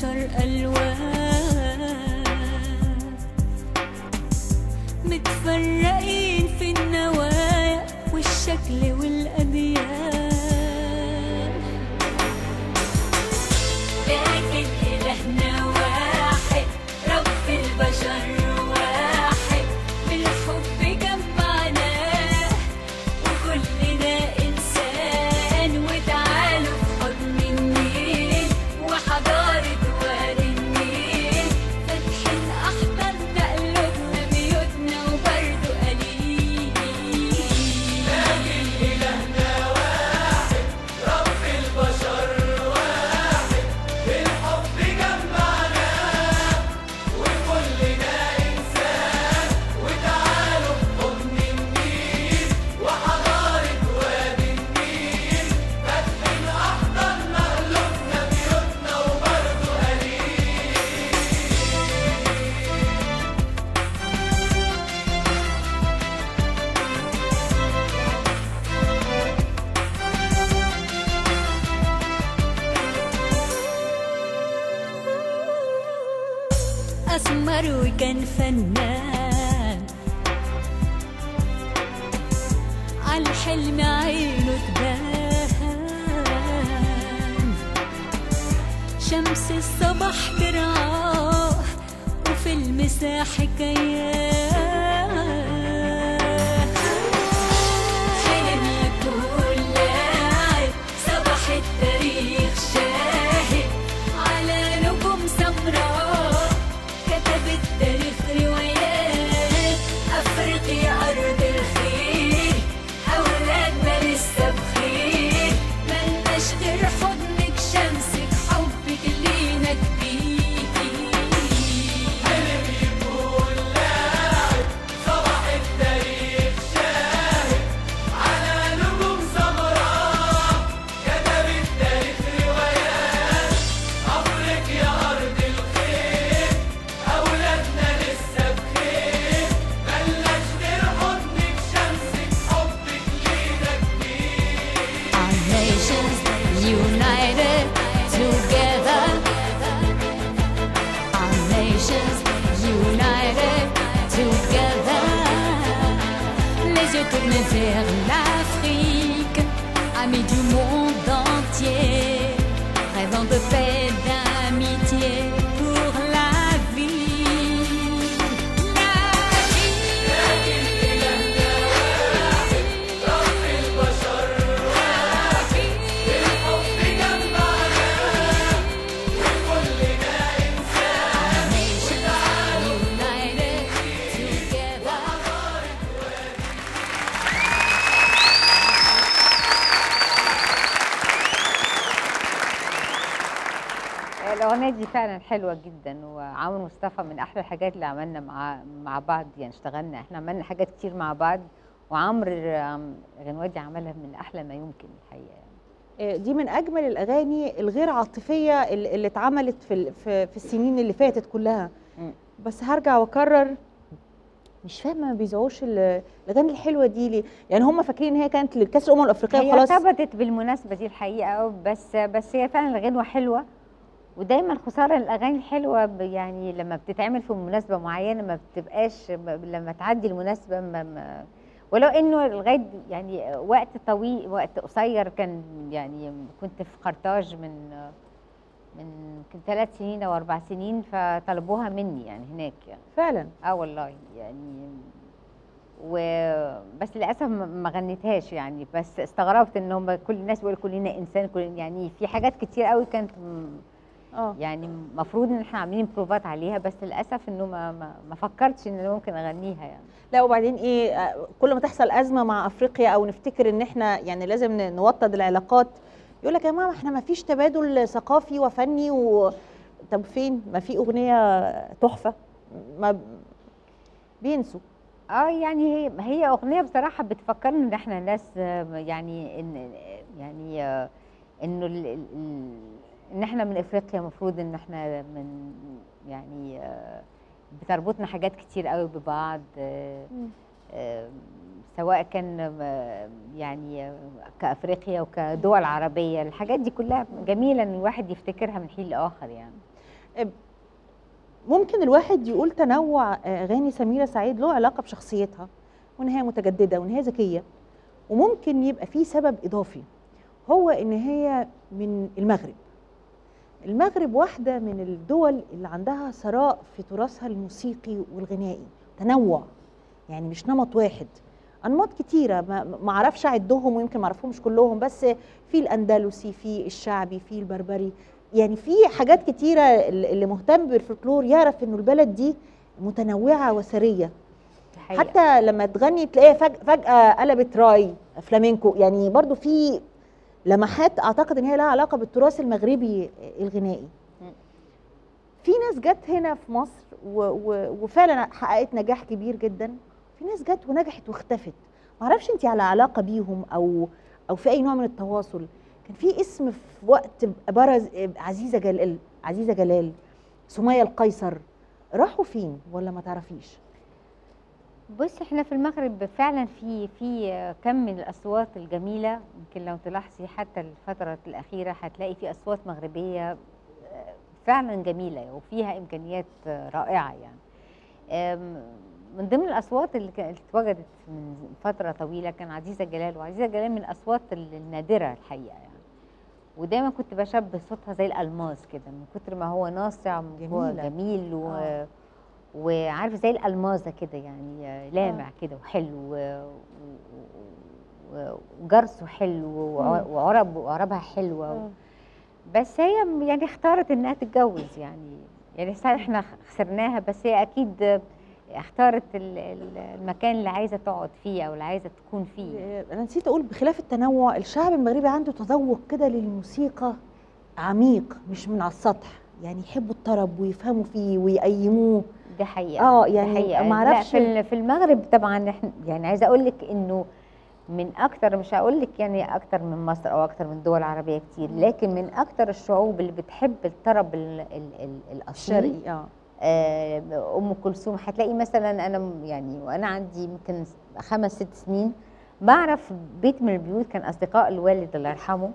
البشر ألوان متفرقين في النوايا والشكل والأديان لكن إلهنا واحد رب البشر واحد بالحب جمعناه وكلنا إنسان وتعالوا في حضن النيل وحضارة وادي النيل فاتحين أحضاننا قلوبنا بيوتنا وبرضه قليل أسمر وكان فنان عالحلم عينه تبان شمس الصبح ترعاه وفي المساح حكايات حلم يكون لاعب صباح التاريخ شاهد على نجوم سمراء كتب التاريخ روايات أفريقيا أرض الخير أولادنا لسه بخير ملناش غير حضنك شمسك حبك لينا كبير Our nations united together. Our nations united together. Les yeux tournés vers l'Afrique, amis du monde entier, rêvant de paix, d'amitié pour la vie. La United together. الأغنية دي فعلا حلوة جدا وعمرو مصطفى من أحلى الحاجات اللي عملنا مع مع بعض يعني اشتغلنا احنا عملنا حاجات كتير مع بعض وعمرو آم، غنوادي عملها من أحلى ما يمكن الحقيقة يعني. آه، دي من اجمل الاغاني الغير عاطفيه اللي اللي اتعملت في ال- في في السنين اللي فاتت كلها مم. بس هرجع واكرر مش فاهمه ما بيذوقوش ال- الاغاني الحلوه دي ليه يعني هم فاكرين ان هي كانت لكاس الامم الافريقيه هي خلاص ارتبطت بالمناسبة دي الحقيقة بس بس هي فعلا الغنوة حلوة ودايما خسارة الأغاني الحلوة ب- يعني لما بتتعمل في مناسبة معينة ما بتبقاش ب- لما تعدي المناسبة ما ما ولو انه لغايه يعني وقت طويل وقت قصير كان يعني كنت في قرطاج من من يمكن ثلاث سنين او اربع سنين فطلبوها مني يعني هناك يعني فعلا اه والله يعني و بس للاسف ما ما غنيتهاش يعني بس استغربت ان هم كل الناس بيقولوا كلنا انسان كل يعني في حاجات كتير قوي كانت م- اه يعني المفروض ان احنا عاملين بروفات عليها بس للاسف انه ما ما, ما فكرتش ان أنا ممكن اغنيها يعني لا وبعدين ايه آه، كل ما تحصل ازمه مع افريقيا او نفتكر ان احنا يعني لازم ن- نوطد العلاقات يقول لك يا ماما احنا ما فيش تبادل ثقافي وفني و طب فين ما في اغنيه تحفه ما بينسوا اه يعني هي هي اغنيه بصراحه بتفكرنا ان احنا ناس آه، يعني ان يعني آه، انه ال- ال- ال- ان احنا من افريقيا المفروض ان احنا من يعني آه، بتربطنا حاجات كتير قوي ببعض آه، آه، سواء كان آه، يعني آه، كافريقيا وكدول عربيه الحاجات دي كلها جميله ان الواحد يفتكرها من حين لاخر يعني ممكن الواحد يقول تنوع اغاني سميره سعيد له علاقه بشخصيتها وان هي متجدده وان هي ذكيه وممكن يبقى في سبب اضافي هو ان هي من المغرب المغرب واحده من الدول اللي عندها ثراء في تراثها الموسيقي والغنائي تنوع يعني مش نمط واحد انماط كتيره ما ما اعرفش اعدهم ويمكن ما اعرفهمش كلهم بس في الاندلسي في الشعبي في البربري يعني في حاجات كتيره اللي مهتم بالفلكلور يعرف انه البلد دي متنوعه وثريه دي حقيقة. حتى لما تغني تلاقيها فج- فجاه قلبت راي فلامينكو يعني برضو في لمحات اعتقد ان هي لها علاقه بالتراث المغربي الغنائي مم. في ناس جت هنا في مصر و و وفعلا حققت نجاح كبير جدا في ناس جت ونجحت واختفت معرفش انت على علاقه بيهم او او في اي نوع من التواصل كان في اسم في وقت برز عزيزه جلال عزيزه جلال سميه القيصر راحوا فين ولا ما تعرفيش بص احنا في المغرب فعلا في في كم من الاصوات الجميله يمكن لو تلاحظي حتى الفتره الاخيره هتلاقي في اصوات مغربيه آه، فعلا جميله وفيها امكانيات آه، رائعه يعني آم، من ضمن الاصوات اللي كانت اتوجدت من فتره طويله كان عزيزه جلال وعزيزه جلال من الاصوات النادره الحقيقه يعني ودايما كنت بشبه صوتها زي الالماس كده من كتر ما هو ناصع هو جميلة. جميل و... آه. وعارف زي الالمازه كده يعني آه، لامع كده وحلو و- و- و- وجرسه حلو وع- مم. وعرب وعربها حلوه بس هي م- يعني اختارت انها تتجوز يعني يعني ساعة احنا خسرناها بس هي اكيد آه، اختارت ال- ال- المكان اللي عايزه تقعد فيه او اللي عايزه تكون فيه آه، انا نسيت اقول بخلاف التنوع الشعب المغربي عنده تذوق كده للموسيقى عميق مش من على السطح يعني يحبوا الطرب ويفهموا فيه ويقيموه دي حقيقه اه دي يعني حقيقة. ما لا اعرفش في ال- في المغرب طبعا احنا يعني عايزه اقول لك انه من اكتر مش هقول لك يعني اكتر من مصر او اكتر من دول عربيه كتير لكن من اكتر الشعوب اللي بتحب الطرب ال ال ال الاصيل الشرقي اه آه، ام كلثوم هتلاقي مثلا انا م- يعني وانا عندي يمكن خمس ست سنين بعرف بيت من البيوت كان اصدقاء الوالد الله يرحمه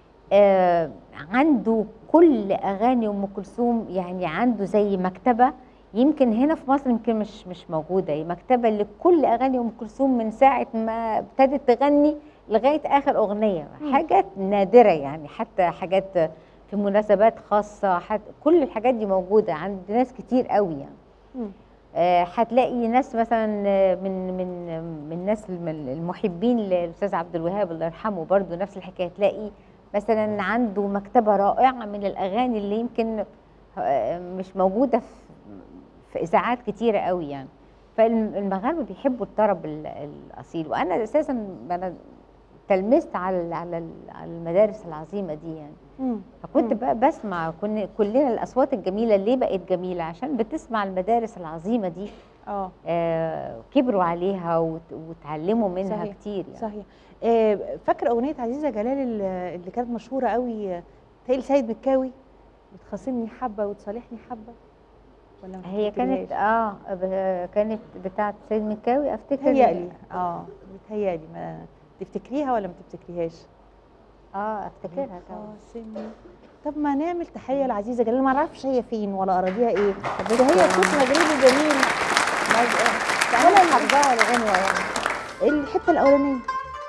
آه، عنده كل اغاني ام كلثوم يعني عنده زي مكتبه يمكن هنا في مصر يمكن مش مش موجوده هي مكتبه لكل اغاني ام كلثوم من ساعه ما ابتدت تغني لغايه اخر اغنيه مم. حاجات نادره يعني حتى حاجات في مناسبات خاصه حت كل الحاجات دي موجوده عند ناس كتير قوي يعني مم. آه، هتلاقي ناس مثلا آه، من من من الناس الم- المحبين للاستاذ عبد الوهاب الله يرحمه برضو نفس الحكايه تلاقي مثلا عنده مكتبه رائعه من الاغاني اللي يمكن آه، مش موجوده في في اذاعات كتيره قوي يعني فالمغاربه بيحبوا الطرب ال- الاصيل وانا اساسا انا تلمست على ال- على ال- على المدارس العظيمه دي يعني مم. فكنت مم. بقى بسمع كن كلنا الاصوات الجميله ليه بقت جميله عشان بتسمع المدارس العظيمه دي اه آه كبروا عليها وت- وتعلموا منها صحيح. كتير يعني صحيح آه، فاكره اغنيه عزيزه جلال اللي اللي كانت مشهوره قوي آه، تهيألي سيد مكاوي بتخاصمني حبه وتصالحني حبه ولا ما هي كانت تفتكريهاش؟ اه ب- كانت بتاعت سيد مكاوي افتكر بتهيألي اه بتهيألي ما تفتكريها ولا ما تفتكريهاش اه افتكرها طبعا خاصمني طب ما نعمل تحيه لعزيزه جلال ما اعرفش هي فين ولا اراضيها ايه بس هي صوت مغربي جميل انا حافظاها الغنوه يعني الحته الاولانيه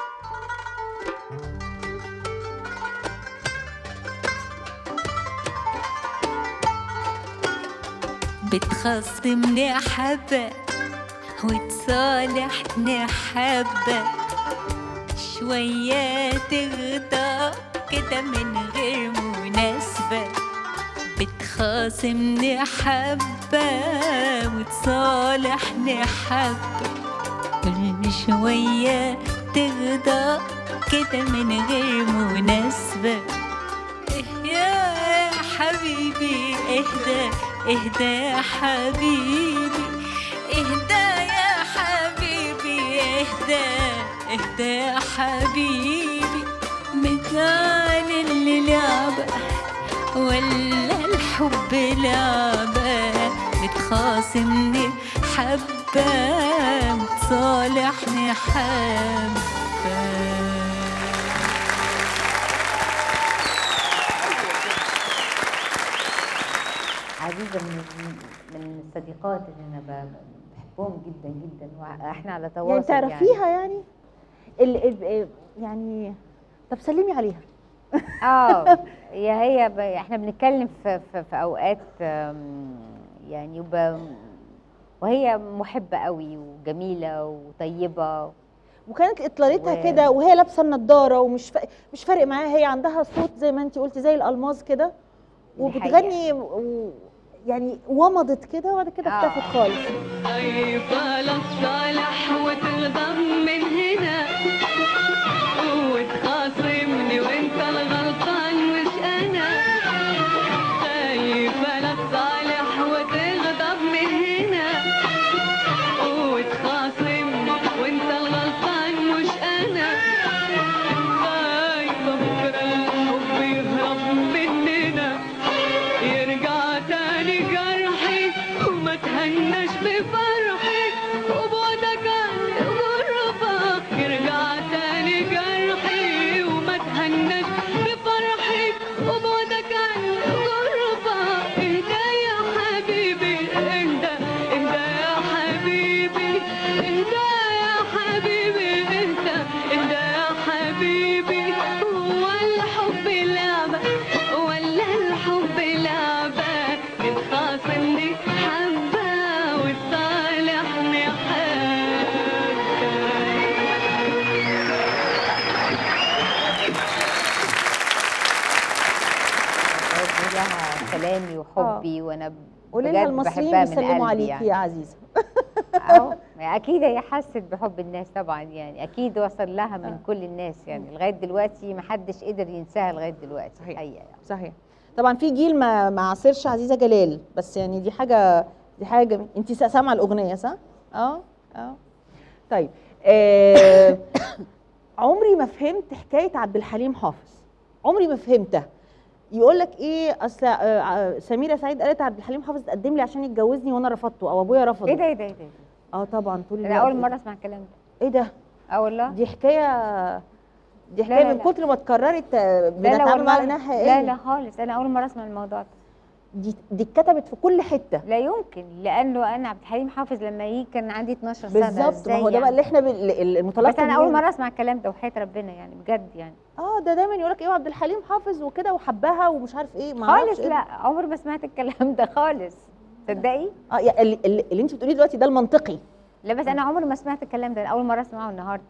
بتخصمني حبة وتصالحني حبة شوية تغضب كده من غير مناسبة بتخاصمني حبة وتصالحني حبة كل شوية تغضب كده من غير مناسبة إيه يا حبيبي اهدى اهدى يا حبيبي اهدى يا حبيبي اهدى اهدى يا حبيبي مثال اللي لعبة ولا الحب لعبة بتخاصمني حبة وتصالحني حبة عزيزه من من الصديقات اللي انا ب- بحبهم جدا جدا واحنا على تواصل يعني تعرفيها يعني ال ال يعني طب سلمي عليها اه يا هي ب... احنا بنتكلم في, في, في اوقات آم، يعني وب... وهي محبه قوي وجميله وطيبه وكانت اطلالتها و- كده وهي لابسه النضاره ومش فا... مش فارق معاها هي عندها صوت زي ما انت قلتي زي الالماس كده دي وبتغني و... يعني ومضت كده وبعد كده آه. اختفت خالص خايفة لا تصالح وتغضب من هنا وتخاصمني وانت الغلطان مش انا خايفة لا تصالح وتغضب من هنا وتخاصمني وانت الغلطان مش انا خايفة بكرة الحب يهرب مننا يرجع تاني جرحي وما تهناش بفرحي وبعدك عن غربة يرجع تاني جرحي وما تهناش بفرحي وبعدك عن غربة اهدى يا حبيبي اهدى اهدى يا حبيبي اهدى يا حبيبي اهدى اهدى يا حبيبي هو الحب لعبة ولا الحب لعبة بتخاصمني حبة وتصالحني حبة بوجه لها سلامي وحبي وانا قولي لها بجد المصريين بحبها من بيسلموا قلبي عليكي يعني. يا عزيزه اهو اكيد هي حست بحب الناس طبعا يعني اكيد وصل لها من آه. كل الناس يعني لغايه دلوقتي ما حدش قدر ينساها لغايه دلوقتي صحيح. الحقيقه يعني. صحيح طبعا في جيل ما ما عاصرش عزيزه جلال بس يعني دي حاجه دي حاجه جميله انت سامعه الاغنيه صح اه اه طيب آه عمري ما فهمت حكايه عبد الحليم حافظ عمري ما فهمتها يقول لك ايه اصل آه، آه، سميره سعيد قالت عبد الحليم حافظ تقدم لي عشان يتجوزني وانا رفضته او ابويا رفضه ايه ده ايه ده ايه ده اه طبعا طول انا الوقت اول مره اسمع الكلام ده ايه ده اه والله دي حكايه دي حكايه لا، من لا. كتر ما اتكررت آه، لا لا بنتعامل معاها والله انها حقيقيه لا لا خالص انا اول مره اسمع الموضوع ده دي دي اتكتبت في كل حته لا يمكن لانه انا عبد الحليم حافظ لما يجي كان عندي 12 سنه بالظبط ما إزاي هو ده بقى يعني؟ اللي احنا بال- ال- المتلقي بس انا اول بيقول- مره اسمع الكلام ده وحياه ربنا يعني بجد يعني اه ده دايما يقول لك ايه عبد الحليم حافظ وكده وحبها ومش عارف ايه ما خالص أعرفش إيه. لا عمري ما سمعت الكلام ده خالص تصدقي اه يعني اللي, اللي اللي انت بتقوليه دلوقتي ده المنطقي لا بس انا عمري ما سمعت الكلام ده أنا اول مره اسمعه النهارده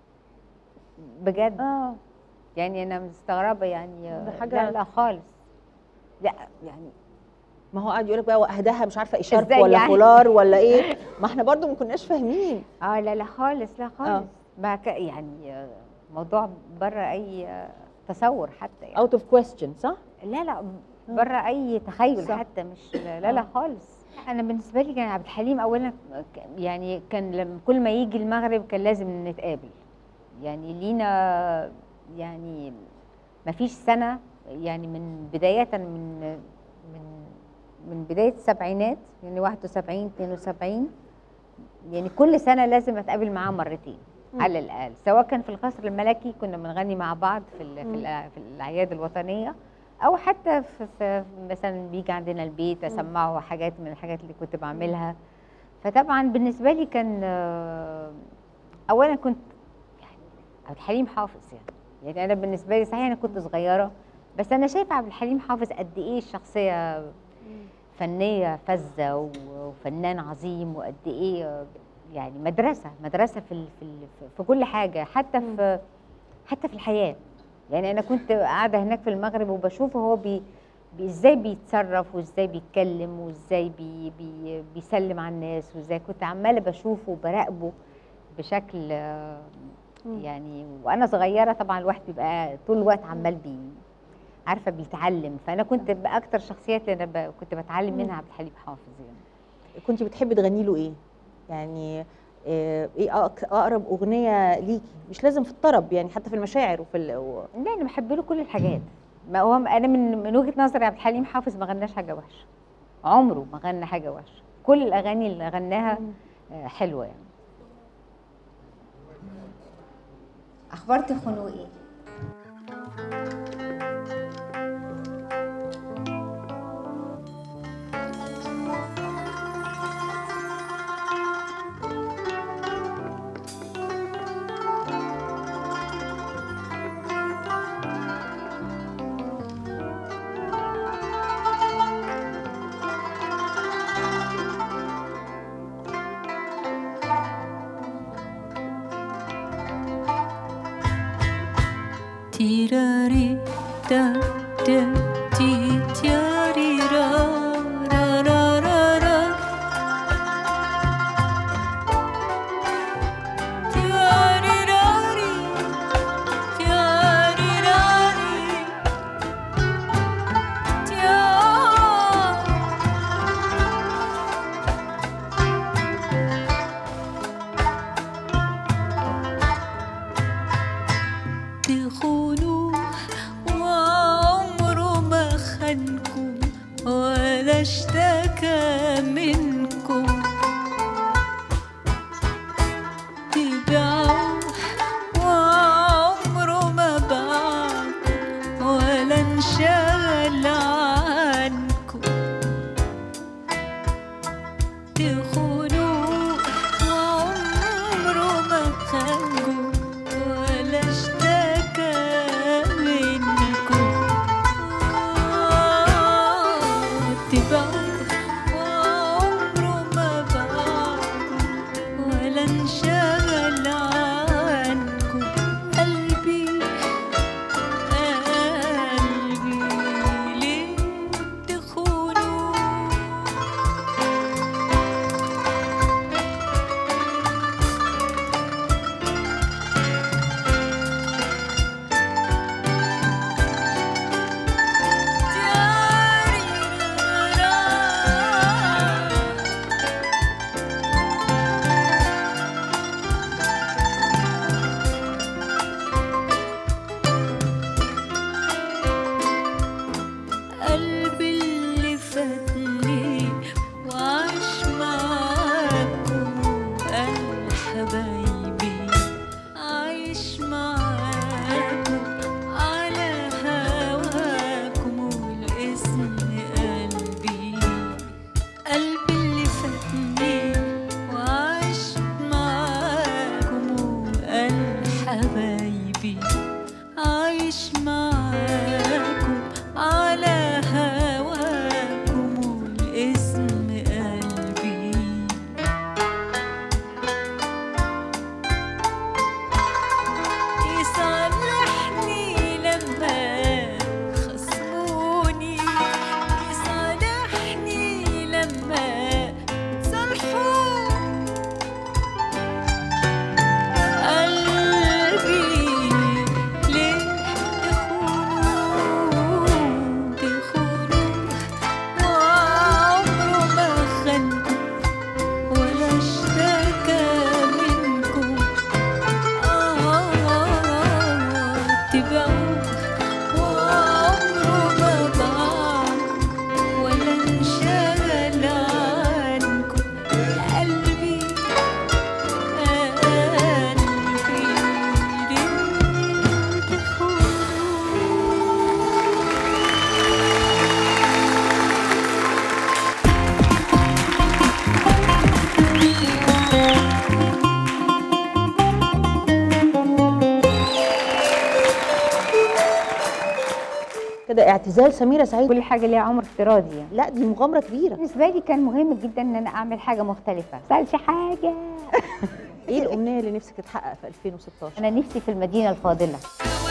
بجد اه يعني انا مستغربه يعني ده حاجة- لا لا خالص لا يعني ما هو قاعد يقول لك بقى واهداها مش عارفه اشارب إزاي ولا يعني؟ فولار ولا ايه ما احنا برضو ما كناش فاهمين اه لا لا خالص لا آه. خالص ما ك... يعني آه، موضوع بره اي آه، تصور حتى يعني اوت اوف كويستشن صح لا لا بره اي تخيل صح. حتى مش لا لا آه. خالص انا بالنسبه لي كان عبد الحليم اولا ك- يعني كان لما كل ما يجي المغرب كان لازم نتقابل يعني لينا يعني ما فيش سنه يعني من بدايه من من من بدايه السبعينات يعني 71 72 يعني كل سنه لازم اتقابل معاه مرتين مم. على الاقل سواء كان في القصر الملكي كنا بنغني مع بعض في ال- مم. في, الأ- في الاعياد الوطنيه او حتى في, في مثلا بيجي عندنا البيت اسمعه حاجات من الحاجات اللي كنت بعملها فطبعا بالنسبه لي كان آه، اولا كنت يعني عبد الحليم حافظ يعني يعني انا بالنسبه لي صحيح انا كنت صغيره بس انا شايفه عبد الحليم حافظ قد ايه الشخصيه فنيه فذه و- وفنان عظيم وقد ايه آه، يعني مدرسه مدرسه في ال- في ال- في كل حاجه حتى في حتى في الحياه يعني انا كنت قاعده هناك في المغرب وبشوفه هو بي بي- ازاي بيتصرف وازاي بيتكلم وازاي بي بي بيسلم على الناس وازاي كنت عماله بشوفه وبراقبه بشكل آه، مم. يعني وانا صغيره طبعا الواحد بيبقى طول الوقت عمال بي عارفه بيتعلم فانا كنت باكتر شخصيات اللي انا ب- كنت بتعلم منها عبد الحليم حافظ يعني كنت بتحبي تغني له ايه يعني آه، ايه أق- اقرب اغنيه ليكي مش لازم في الطرب يعني حتى في المشاعر وفي ال... و... لا انا بحب له كل الحاجات ما هو انا من من وجهه نظري عبد الحليم حافظ ما غناش حاجه وحشه عمره ما غنى حاجه وحشه كل الاغاني اللي غناها آه، حلوه يعني اخبار خنوقي da da ti tia ri ra ra ra ra ra tia ri ra ri tia ri ra ri tia تخونوا وعمره ما خانكم ولا اشتكى منكم تبيعوا وعمره ما باعكم ولا انشغل عنكم تخونوا وعمره ما خانكم ولا اشتكى منكم تبعوا وعمره ما باعكم ولا انشغل عنكم قلبي قلبي ليه تخونوا قلبي اللي فاتني وعاش معاكم قال حبايبي عايش معاكم على هواكم والاسم قلبي قلبي اللي فاتني وعاش معاكم وقال حبايبي عايش معاكم على هواكم والاسم قلبي يصالحني لما خصموني يصالحني لما تصلحوا قلبي ليه تخونوا تخونوا وعمره ما خانكم ولا اشتكى منكم تبعوا وعمره ما باعكم ولا انشغل عنكم قلبي قلبي ليه تخونوا كده اعتزال سميره سعيد كل حاجه ليها عمر افتراضي يعني لا دي مغامره كبيره بالنسبه لي كان مهم جدا ان انا اعمل حاجه مختلفه ما أحصلش حاجه ايه الامنيه اللي نفسك تتحقق في 2016 انا نفسي في المدينه الفاضله ولا